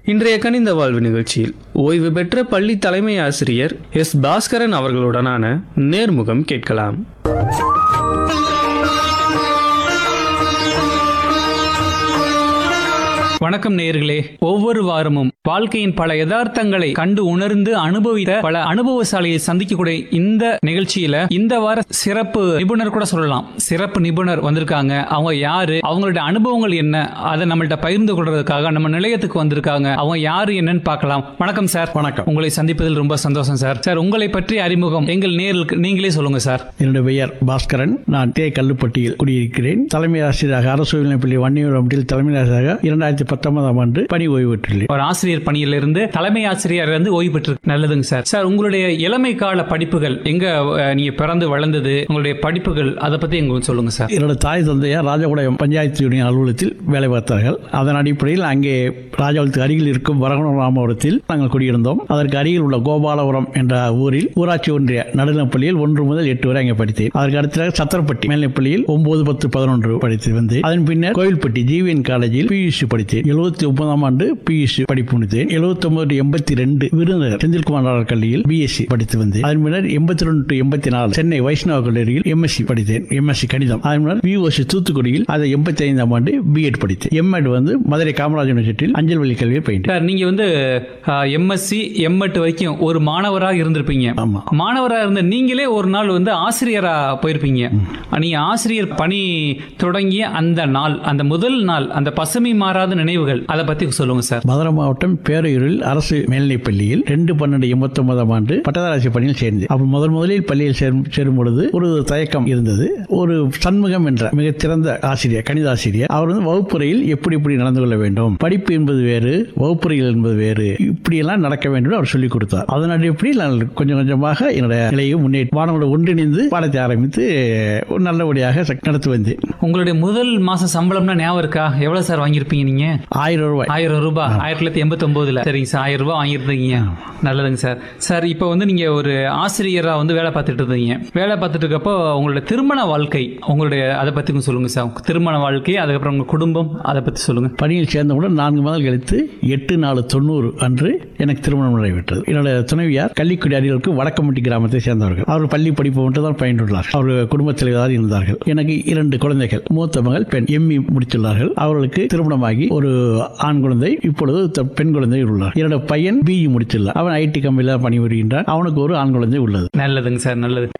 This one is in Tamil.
இன்றைய கனிந்த வாழ்வு நிகழ்ச்சியில் ஓய்வு பெற்ற பள்ளி தலைமை ஆசிரியர் எஸ் பாஸ்கரன் அவர்களுடனான நேர்முகம் கேட்கலாம் வணக்கம் நேயர்களே ஒவ்வொரு வாரமும் வாழ்க்கையின் பல யதார்த்தங்களை கண்டு உணர்ந்து அனுபவித்த பல அனுபவசாலியை சந்திக்கக்கூடிய இந்த நிகழ்ச்சியில இந்த வார சிறப்பு நிபுணர் கூட சொல்லலாம் சிறப்பு நிபுணர் வந்திருக்காங்க அவங்க யாரு அவங்களுடைய அனுபவங்கள் என்ன அதை நம்மள்ட்ட பகிர்ந்து கொள்றதுக்காக நம்ம நிலையத்துக்கு வந்திருக்காங்க அவங்க யாரு என்னன்னு பார்க்கலாம் வணக்கம் சார் வணக்கம். உங்களை சந்திப்பதில் ரொம்ப சந்தோஷம் சார் சார் உங்களை பற்றி அறிமுகம் எங்கள் நேர்களுக்கு நீங்களே சொல்லுங்க சார் என்னுடைய பெயர் பாஸ்கரன் நான் தே கல்லுப்பட்டியில் குடியிருக்கிறேன் தலைமை ஆசிரியராக அரசு உயர்நிலைப்பள்ளி வன்னியூரத்தில் தலைமை ஆசிரியராக இரண்டாயிரத்தி பத்தொன்பதாம் ஆண்டு பணி ஓய்வு பெற்றுள்ளேன் ஒரு ஆசிரியர் பணியிலிருந்து தலைமை ஆசிரியர் இருந்து ஓய்வு பெற்று நல்லதுங்க சார் சார் உங்களுடைய இளமை கால படிப்புகள் எங்க அஹ், நீங்க பிறந்து வளர்ந்தது உங்களுடைய படிப்புகள் அதை பத்தி எங்களுக்கு சொல்லுங்க சார் என்னோட தாய் தந்தையார் ராஜகுடாயம் பஞ்சாயத்து யூனியன் அலுவலகத்தில் வேலை பார்த்தார்கள் அதன் அடிப்படையில் அங்கே ராஜபாளத்துக்கு அருகில் இருக்கும் வரகுணம் ராமபுரத்தில் நாங்கள் குடியிருந்தோம் அதற்கு அருகில் உள்ள கோபாலபுரம் என்ற ஊரில் ஊராட்சி ஒன்றிய நடுநிலைப்பள்ளியில் ஒன்று முதல் எட்டு வரை அங்கே படித்தேன் அதற்கு அடுத்ததாக சத்திரப்பட்டி மேல்நிலைப்பள்ளியில் ஒன்பது பத்து பதினொன்று படித்து வந்தேன் அதன் பின்னர் கோயில்பட்டி ஜிவிஎன் காலேஜில் பியூசி படித்தேன் எழுபத்தி ஒன்பதாம் ஆண்டு பியூசி படிப்பு முடித்தேன் எழுபத்தி ஒன்பது எண்பத்தி ரெண்டு விருதுநகர் செந்தில்குமார் நாடார் கல்வியில் பிஎஸ்சி படித்து வந்தேன் அதன் பின்னர் எண்பத்தி ரெண்டு டு எண்பத்தி நாலு சென்னை வைஷ்ணவ கல்லூரியில் எம்எஸ்சி படித்தேன் எம்எஸ்சி கணிதம் அதன் பின்னர் பிஓசி தூத்துக்குடியில் அதை எண்பத்தி ஐந்தாம் ஆண்டு பிஎட் படித்தேன் எம்எட் வந்து மதுரை காமராஜ் யூனிவர்சிட்டியில் அஞ்சல் வழி கல்வியை பயின்றேன் சார் நீங்க வந்து எம்எஸ்சி எம்எட் வரைக்கும் ஒரு மாணவராக இருந்திருப்பீங்க ஆமா. மாணவராக இருந்த நீங்களே ஒரு நாள் வந்து ஆசிரியரா போயிருப்பீங்க நீங்க ஆசிரியர் பணி தொடங்கிய அந்த நாள் அந்த முதல் நாள் அந்த பசுமை மாறாத நினைவுகள் அதை பத்தி சொல்லுங்க சார் மதுரை மாவட்டம் பேரையூரில் அரசு மேல்நிலைப் பள்ளியில் ரெண்டு பன்னெண்டு எண்பத்தி ஒன்பதாம் ஆண்டு பட்டதாராசி பணியில் சேர்ந்தேன் அப்போ முதல் முதலில் பள்ளியில் சேரும் சேரும் பொழுது ஒரு தயக்கம் இருந்தது ஒரு சண்முகம் என்ற மிகச்சிறந்த ஆசிரியர் கணித ஆசிரியர் அவர் வந்து வகுப்புறையில் எப்படி எப்படி நடந்து கொள்ள வேண்டும் படிப்பு என்பது வேறு வகுப்புறையில் என்பது வேறு இப்படியெல்லாம் நடக்க வேண்டும் என்று அவர் சொல்லிக் கொடுத்தார் அதன் அடிப்படையில் நான் கொஞ்சம் கொஞ்சமாக என்னுடைய நிலையை முன்னேற்றி மாணவர்கள் ஒன்றிணைந்து பாடத்தை ஆரம்பித்து ஒரு நல்லபடியாக ச- நடத்தி வந்தேன் உங்களுடைய முதல் மாச சம்பளம்னா ஞாபகம் இருக்கா எவ்வளவு சார் வாங்கியிருப்பீங்க நீங்க ஆயிரம் ரூபாய் ஆயிரம் ரூபாய் ஆயிரத்தி தொள்ளாயிரத்தி எண்பத்தி ஒன்பதுல சரிங்க சார் ஆயிரம் ரூபாய் வாங்கியிருந்தீங்க நல்லதுங்க சார் சார் இப்போ வந்து நீங்க ஒரு ஆசிரியரா வந்து வேலை பார்த்துட்டு இருந்தீங்க வேலை பார்த்துட்டு இருக்கப்போ உங்களுடைய திருமண வாழ்க்கை உங்களுடைய அதை பத்தி கொஞ்சம் சொல்லுங்க சார் உங்க திருமண வாழ்க்கை அதுக்கப்புறம் உங்க குடும்பம் அதை பத்தி சொல்லுங்க பணியில் சேர்ந்தவுடன் நான்கு மாதங்கள் கழித்து எட்டு நாலு தொண்ணூறு அன்று எனக்கு திருமணம் நடைபெற்றது என்னோட துணைவியார் கள்ளிக்குடி அடிகளுக்கு வடக்கம்பட்டி கிராமத்தை சேர்ந்தவர்கள் அவர் பள்ளி படிப்பு மட்டும் தான் பயின்றுள்ளார் அவர் குடும்பத் தலைவராக இருந்தார்கள் எனக்கு இரண்டு குழந்தைகள் மூத்த மகள் பெண் எம்இ முடித்துள்ளார்கள் அவர்களுக்கு திருமணமாகி ஒரு ஆண் குழந்தை இப்பொழுது த- பெண் குழந்தை உள்ளார் என்னோட பையன் பிஇ முடித்துள்ளார் அவன் ஐடி கம்பெனியில் பணிபுரிகின்றான் அவனுக்கு ஒரு ஆண் குழந்தை உள்ளது நல்லதுங்க சார் நல்லது